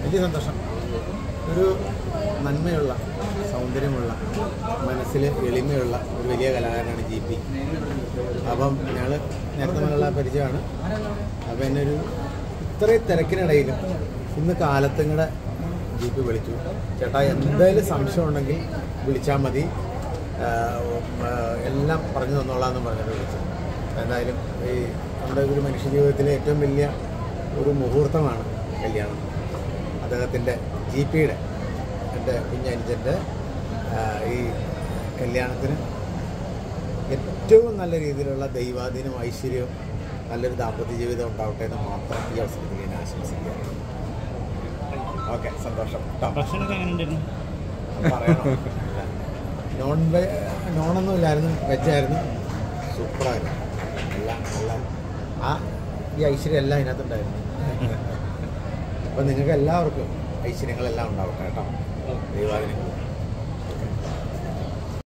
വലിയ സന്തോഷം ഒരു നന്മയുള്ള സൗന്ദര്യമുള്ള മനസ്സിൽ എളിമയുള്ള ഒരു വലിയ കലാകാരനാണ് ജി പി അപ്പം ഞങ്ങൾ നേരത്തെ മുതലുള്ള പരിചയമാണ് അപ്പം എന്നെ ഒരു ഇത്രയും തിരക്കിനിടയിലും ഇന്ന് കാലത്തുങ്ങടെ ജി പി വിളിച്ചു ചേട്ടാ എന്തായാലും സംശയം ഉണ്ടെങ്കിൽ വിളിച്ചാൽ മതി ആഹ് ഉം, ആഹ് എല്ലാം പറഞ്ഞു തന്നോളാമെന്ന് പറഞ്ഞിട്ട് വിളിച്ചു എന്തായാലും ഈ നമ്മുടെ ഒരു മനുഷ്യ ജീവിതത്തിലെ ഏറ്റവും വലിയ ഒരു മുഹൂർത്തമാണ് കല്യാണം അദ്ദേഹത്തിൻ്റെ ജി പിയുടെ എൻ്റെ കുഞ്ഞനുജൻ്റെ ഈ കല്യാണത്തിന് ഏറ്റവും നല്ല രീതിയിലുള്ള ദൈവാധീനം ഐശ്വര്യവും നല്ലൊരു ദാമ്പത്യ ജീവിതം ഉണ്ടാവട്ടെ എന്ന് മാത്രം ഈ അവസരത്തിൽ ഞാൻ ആശംസിക്കുകയാണ് ഓക്കെ സന്തോഷം കേട്ടോ ഭക്ഷണമൊക്കെ എങ്ങനെ ഉണ്ടായിരുന്നു പറയണോ നോൺ വെ നോണൊന്നും ഇല്ലായിരുന്നു വെജായിരുന്നു സൂപ്പറായിരുന്നു എല്ലാം നല്ല ആ ഈ ഐശ്വര്യം എല്ലാം ഇതിനകത്തുണ്ടായിരുന്നു അപ്പോൾ നിങ്ങൾക്ക് എല്ലാവർക്കും ഐശ്വര്യങ്ങളെല്ലാം ഉണ്ടാവട്ടെ കേട്ടോ ദൈവാദിനം